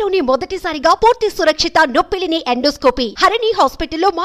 ఏపీలోని మొదటిసారిగా పూర్తి సురక్షిత నొప్పిలిని ఎండోస్కోపీ హరిణి హాస్పిటల్లో మా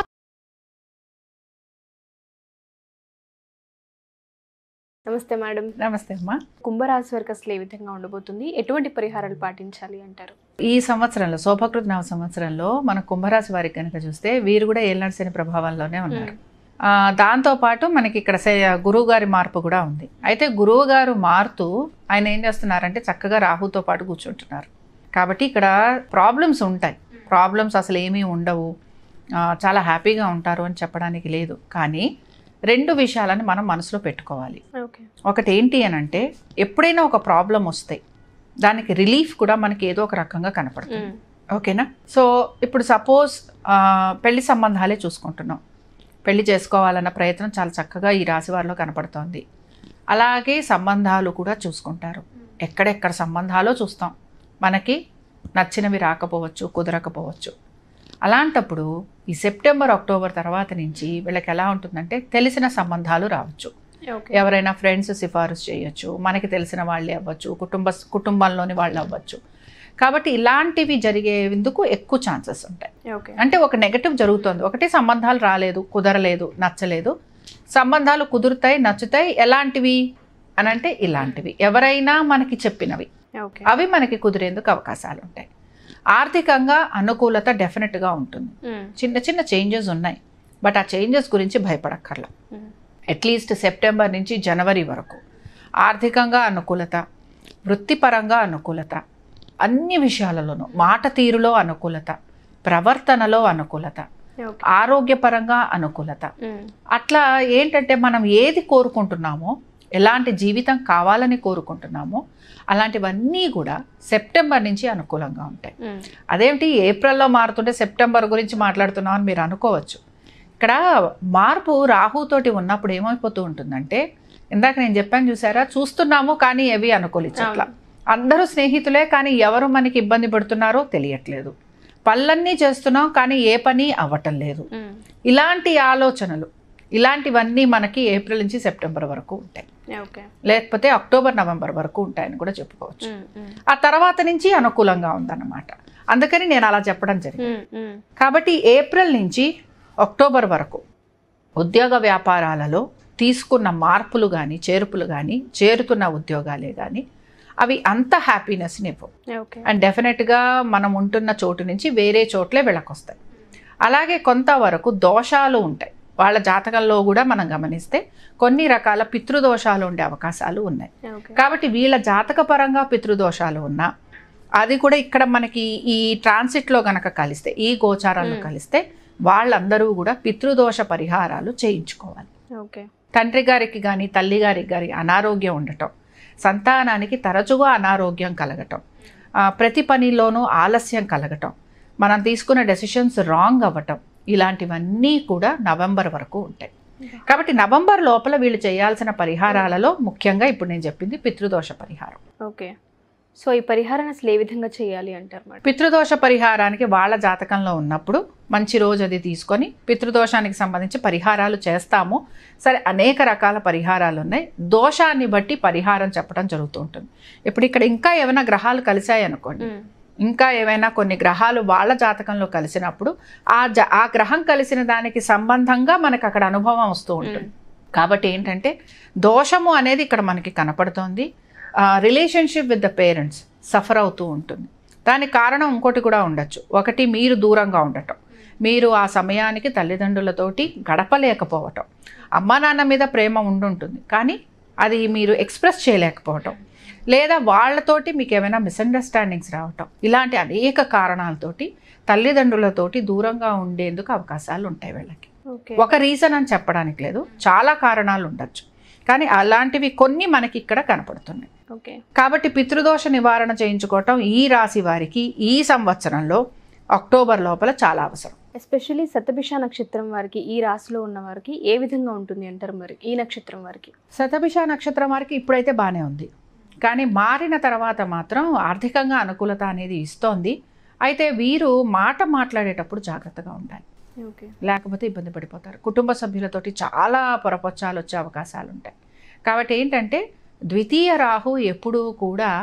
నమస్తే మేడం నమస్తే అమ్మా కుంభరాశి వారికి అసలు ఏ విధంగా ఉండబోతుంది ఎటువంటి పరిహారాలు పాటించాలి అంటారు ఈ సంవత్సరంలో శోభకృత నవ సంవత్సరంలో మన కుంభరాశి వారికి కనుక చూస్తే వీరు కూడా ఏళ్ళనడిసిన ప్రభావంలోనే ఉన్నారు ఆ, దాంతోపాటు మనకి ఇక్కడ సే- గురువు గారి మార్పు కూడా ఉంది అయితే గురువు గారు మారుతూ ఆయన ఏం చేస్తున్నారంటే చక్కగా రాహుతో పాటు కూర్చుంటున్నారు కాబట్టి ఇక్కడ ప్రాబ్లమ్స్ ఉంటాయి ప్రాబ్లమ్స్ అసలు ఏమీ ఉండవు ఆ, చాలా హ్యాపీగా ఉంటారు అని చెప్పడానికి లేదు కానీ రెండు విషయాలను మనం మనసులో పెట్టుకోవాలి ఓకే ఒకటి ఏంటి అని అంటే ఎప్పుడైనా ఒక ప్రాబ్లం వస్తాయి దానికి రిలీఫ్ కూడా మనకి ఏదో ఒక రకంగా కనపడుతుంది ఓకేనా సో ఇప్పుడు సపోజ్ పెళ్లి సంబంధాలే చూసుకుంటున్నాం పెళ్లి చేసుకోవాలన్న ప్రయత్నం చాలా చక్కగా ఈ రాశి వారిలో కనపడుతోంది అలాగే సంబంధాలు కూడా చూసుకుంటారు ఎక్కడెక్కడ సంబంధాలో చూస్తాం మనకి నచ్చినవి రాకపోవచ్చు కుదరకపోవచ్చు అలాంటప్పుడు ఈ సెప్టెంబర్ అక్టోబర్ తర్వాత నుంచి వీళ్ళకి ఎలా ఉంటుందంటే తెలిసిన సంబంధాలు రావచ్చు ఓకే ఎవరైనా ఫ్రెండ్స్ సిఫారసు చేయొచ్చు మనకి తెలిసిన వాళ్ళే అవ్వచ్చు కుటుంబ కుటుంబంలోని వాళ్ళు అవ్వచ్చు కాబట్టి ఇలాంటివి జరిగేందుకు ఎక్కువ ఛాన్సెస్ ఉంటాయి ఓకే అంటే ఒక నెగటివ్ జరుగుతుంది ఒకటి సంబంధాలు రాలేదు కుదరలేదు నచ్చలేదు సంబంధాలు కుదురుతాయి నచ్చుతాయి ఎలాంటివి అని అంటే ఇలాంటివి ఎవరైనా మనకి చెప్పినవి ఓకే అవి మనకి కుదిరేందుకు అవకాశాలు ఉంటాయి ఆర్థికంగా అనుకూలత డెఫినెట్గా ఉంటుంది చిన్న చిన్న చేంజెస్ ఉన్నాయి బట్ ఆ చేంజెస్ గురించి భయపడక్కర్లా అట్లీస్ట్ సెప్టెంబర్ నుంచి జనవరి వరకు ఆర్థికంగా అనుకూలత వృత్తిపరంగా అనుకూలత అన్ని విషయాలలోనూ మాట తీరులో అనుకూలత ప్రవర్తనలో అనుకూలత ఓకే ఆరోగ్యపరంగా అనుకూలత అట్లా ఏంటంటే మనం ఏది కోరుకుంటున్నామో ఎలాంటి జీవితం కావాలని కోరుకుంటున్నామో అలాంటివన్నీ కూడా సెప్టెంబర్ నుంచి అనుకూలంగా ఉంటాయి అదేమిటి ఏప్రిల్లో మారుతుంటే సెప్టెంబర్ గురించి మాట్లాడుతున్నాం అని మీరు అనుకోవచ్చు ఇక్కడ మార్పు రాహుతోటి ఉన్నప్పుడు ఏమైపోతూ ఉంటుందంటే ఇందాక నేను చెప్పాను చూసారా చూస్తున్నాము కానీ ఏవి అనుకూలించట్ల అందరూ స్నేహితులే కానీ ఎవరు మనకి ఇబ్బంది పడుతున్నారో తెలియట్లేదు పనులన్నీ చేస్తున్నాం కానీ ఏ పని అవ్వటం లేదు ఇలాంటి ఆలోచనలు ఇలాంటివన్నీ మనకి ఏప్రిల్ నుంచి సెప్టెంబర్ వరకు ఉంటాయి ఓకే లేకపోతే అక్టోబర్ నవంబర్ వరకు ఉంటాయని కూడా చెప్పుకోవచ్చు ఆ తర్వాత నుంచి అనుకూలంగా ఉందన్నమాట అందుకని నేను అలా చెప్పడం జరిగింది కాబట్టి ఏప్రిల్ నుంచి అక్టోబర్ వరకు ఉద్యోగ వ్యాపారాలలో తీసుకున్న మార్పులు కానీ చేర్పులు కానీ చేరుతున్న ఉద్యోగాలే కానీ అవి అంత హ్యాపీనెస్ని ఇవ్వవు ఓకే అండ్ డెఫినెట్గా మనం ఉంటున్న చోటు నుంచి వేరే చోట్లే వెళ్ళకొస్తాయి అలాగే కొంతవరకు దోషాలు ఉంటాయి వాళ్ళ జాతకంలో కూడా మనం గమనిస్తే కొన్ని రకాల పితృదోషాలు ఉండే అవకాశాలు ఉన్నాయి ఓకే కాబట్టి వీళ్ళ జాతక పరంగా పితృదోషాలు ఉన్నా అది కూడా ఇక్కడ మనకి ఈ ట్రాన్సిట్లో గనక కలిస్తే ఈ గోచారాల్లో కలిస్తే వాళ్ళందరూ కూడా పితృదోష పరిహారాలు చేయించుకోవాలి ఓకే తండ్రి గారికి కానీ తల్లి గారికి కానీ అనారోగ్యం ఉండటం సంతానానికి తరచుగా అనారోగ్యం కలగటం ఆ, ప్రతి పనిలోనూ ఆలస్యం కలగటం మనం తీసుకున్న డెసిషన్స్ రాంగ్ అవ్వటం ఇలాంటివన్నీ కూడా నవంబర్ వరకు ఉంటాయి కాబట్టి నవంబర్ లోపల వీళ్ళు చేయాల్సిన పరిహారాలలో ముఖ్యంగా ఇప్పుడు నేను చెప్పింది పితృదోష పరిహారం ఓకే సో ఈ పరిహారాన్ని అసలు ఏ విధంగా చేయాలి అంటారు మేడం పితృదోష పరిహారానికి వాళ్ళ జాతకంలో ఉన్నప్పుడు మంచి రోజు అది తీసుకొని పితృదోషానికి సంబంధించి పరిహారాలు చేస్తాము సరే అనేక రకాల పరిహారాలు ఉన్నాయి దోషాన్ని బట్టి పరిహారం చెప్పడం జరుగుతూ ఉంటుంది ఇప్పుడు ఇక్కడ ఇంకా ఏమైనా గ్రహాలు కలిశాయి అనుకోండి ఇంకా ఏమైనా కొన్ని గ్రహాలు వాళ్ళ జాతకంలో కలిసినప్పుడు ఆ జ ఆ గ్రహం కలిసిన దానికి సంబంధంగా మనకు అక్కడ అనుభవం వస్తూ ఉంటుంది కాబట్టి ఏంటంటే దోషము అనేది ఇక్కడ మనకి కనపడుతోంది relationship with the parents suffer అవుతూ ఉంటుంది దానికి కారణం ఇంకోటి కూడా ఉండొచ్చు ఒకటి మీరు దూరంగా ఉండటం మీరు ఆ సమయానికి తల్లిదండ్రులతోటి గడపలేకపోవటం అమ్మా నాన్న మీద ప్రేమ ఉండుంటుంది కానీ అది మీరు ఎక్స్ప్రెస్ చేయలేకపోవటం లేదా వాళ్ళతోటి మీకు ఏమైనా మిస్అండర్స్టాండింగ్స్ రావటం ఇలాంటి అనేక కారణాలతోటి తల్లిదండ్రులతోటి దూరంగా ఉండేందుకు అవకాశాలు ఉంటాయి వీళ్ళకి ఓకే ఒక రీజన్ అని చెప్పడానికి లేదు చాలా కారణాలు ఉండొచ్చు కానీ అలాంటివి కొన్ని మనకి ఇక్కడ కనపడుతున్నాయి ఓకే కాబట్టి పితృదోష నివారణ చేయించుకోవటం ఈ రాశి వారికి ఈ సంవత్సరంలో అక్టోబర్ లోపల చాలా అవసరం ఎస్పెషల్లీ శతభిష నక్షత్రం వారికి ఈ రాశిలో ఉన్న వారికి ఏ విధంగా ఉంటుంది అంటారు మరి ఈ నక్షత్రం వారికి శతభిష నక్షత్రం వారికి ఇప్పుడైతే బాగానే ఉంది కానీ మారిన తర్వాత మాత్రం ఆర్థికంగా అనుకూలత అనేది ఇస్తోంది అయితే వీరు మాట మాట్లాడేటప్పుడు జాగ్రత్తగా ఉండాలి ఓకే లేకపోతే ఇబ్బంది పడిపోతారు కుటుంబ సభ్యులతోటి చాలా పొరపచ్చాలు వచ్చే అవకాశాలు ఉంటాయి కాబట్టి ఏంటంటే ద్వితీయ రాహు ఎప్పుడూ కూడా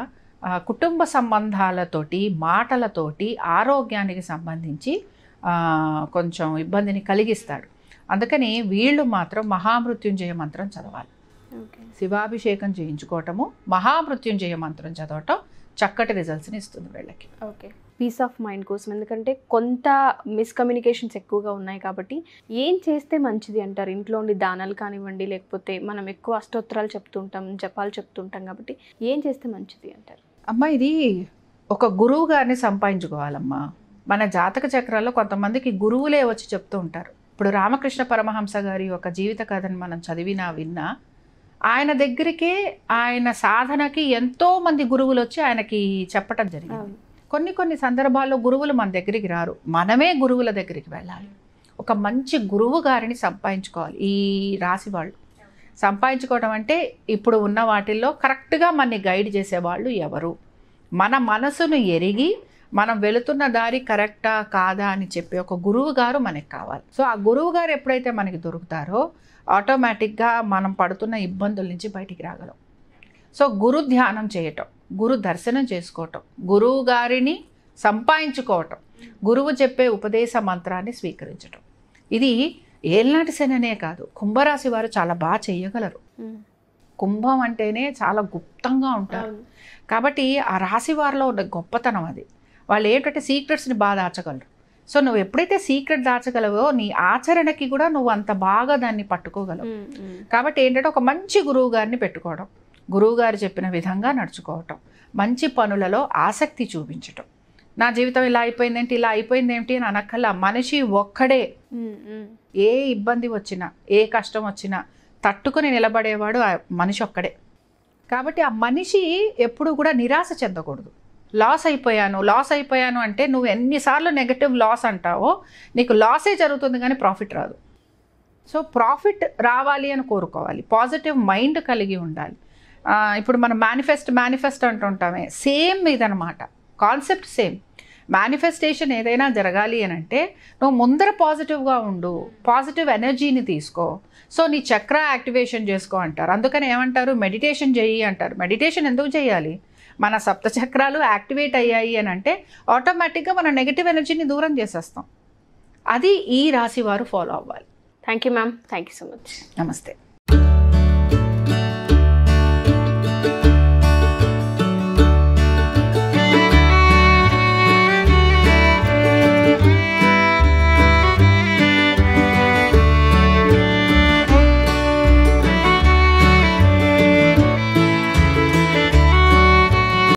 ఆ, కుటుంబ సంబంధాలతోటి మాటలతోటి ఆరోగ్యానికి సంబంధించి ఆ, కొంచెం ఇబ్బందిని కలిగిస్తాడు అందుకని వీళ్ళు మాత్రం మహామృత్యుంజయ మంత్రం చదవాలి ఓకే శివాభిషేకం చేయించుకోవటము మహామృత్యుంజయ మంత్రం చదవటం చక్కటి రిజల్ట్స్ని ఇస్తుంది వీళ్ళకి ఓకే పీస్ ఆఫ్ మైండ్ కోసం ఎందుకంటే కొంత మిస్కమ్యూనికేషన్స్ ఎక్కువగా ఉన్నాయి కాబట్టి ఏం చేస్తే మంచిది అంటారు ఇంట్లో ఉండి దానాలు కానివ్వండి లేకపోతే మనం ఎక్కువ అష్టోత్తరాలు చెప్తుంటాం జపాలు చెప్తుంటాం కాబట్టి ఏం చేస్తే మంచిది అంటారు అమ్మ ఇది ఒక గురువు గారిని సంపాదించుకోవాలమ్మా మన జాతక చక్రాల్లో కొంతమందికి గురువులే వచ్చి చెప్తూ ఉంటారు ఇప్పుడు రామకృష్ణ పరమహంస గారి ఒక జీవిత కథను మనం చదివినా విన్నా ఆయన దగ్గరికే ఆయన సాధనకి ఎంతో మంది గురువులు వచ్చి ఆయనకి చెప్పటం జరిగింది కొన్ని కొన్ని సందర్భాల్లో గురువులు మన దగ్గరికి రారు మనమే గురువుల దగ్గరికి వెళ్ళాలి ఒక మంచి గురువు గారిని సంపాదించుకోవాలి ఈ రాశి వాళ్ళు సంపాదించుకోవడం అంటే ఇప్పుడు ఉన్న వాటిల్లో కరెక్ట్గా మనని గైడ్ చేసేవాళ్ళు ఎవరు మన మనసును ఎరిగి మనం వెళుతున్న దారి కరెక్టా కాదా అని చెప్పి ఒక గురువు గారు మనకి కావాలి సో ఆ గురువు గారు ఎప్పుడైతే మనకి దొరుకుతారో ఆటోమేటిక్గా మనం పడుతున్న ఇబ్బందుల నుంచి బయటికి రాగలం సో గురు ధ్యానం చేయటం గురు దర్శనం చేసుకోవటం గురువు గారిని సంపాదించుకోవటం గురువు చెప్పే ఉపదేశ మంత్రాన్ని స్వీకరించటం ఇది ఏళ్ళనాటి శననే కాదు కుంభరాశి వారు చాలా బాగా చేయగలరు కుంభం అంటేనే చాలా గుప్తంగా ఉంటారు కాబట్టి ఆ రాశి వారిలో ఉన్న గొప్పతనం అది వాళ్ళు ఏంటంటే సీక్రెట్స్ని బాగా దాచగలరు సో నువ్వు ఎప్పుడైతే సీక్రెట్ దాచగలవో నీ ఆచరణకి కూడా నువ్వు అంత బాగా దాన్ని పట్టుకోగలవు కాబట్టి ఏంటంటే ఒక మంచి గురువు గారిని పెట్టుకోవడం గురువు గారు చెప్పిన విధంగా నడుచుకోవటం మంచి పనులలో ఆసక్తి చూపించటం నా జీవితం ఇలా అయిపోయిందేంటి ఇలా అయిపోయిందేంటి అని అనక్కల్లా మనిషి ఒక్కడే ఏ ఇబ్బంది వచ్చినా ఏ కష్టం వచ్చినా తట్టుకుని నిలబడేవాడు ఆ మనిషి ఒక్కడే కాబట్టి ఆ మనిషి ఎప్పుడు కూడా నిరాశ చెందకూడదు లాస్ అయిపోయాను లాస్ అయిపోయాను అంటే నువ్వు ఎన్నిసార్లు నెగటివ్ లాస్ అంటావో నీకు లాసే జరుగుతుంది కానీ ప్రాఫిట్ రాదు సో ప్రాఫిట్ రావాలి అని కోరుకోవాలి పాజిటివ్ మైండ్ కలిగి ఉండాలి ఆ, ఇప్పుడు మనం మేనిఫెస్ట్ మేనిఫెస్ట్ అంటుంటామే సేమ్ ఇదనమాట కాన్సెప్ట్ సేమ్ మేనిఫెస్టేషన్ ఏదైనా జరగాలి అని అంటే నువ్వు ముందర పాజిటివ్గా ఉండు పాజిటివ్ ఎనర్జీని తీసుకో సో నీ చక్ర యాక్టివేషన్ చేసుకో అంటారు అందుకని ఏమంటారు మెడిటేషన్ చెయ్యి అంటారు మెడిటేషన్ ఎందుకు చేయాలి మన సప్త చక్రాలు యాక్టివేట్ అయ్యాయి అని అంటే ఆటోమేటిక్గా మన నెగిటివ్ ఎనర్జీని దూరం చేసేస్తాం అది ఈ రాశి వారు ఫాలో అవ్వాలి thank you ma'am thank you so much నమస్తే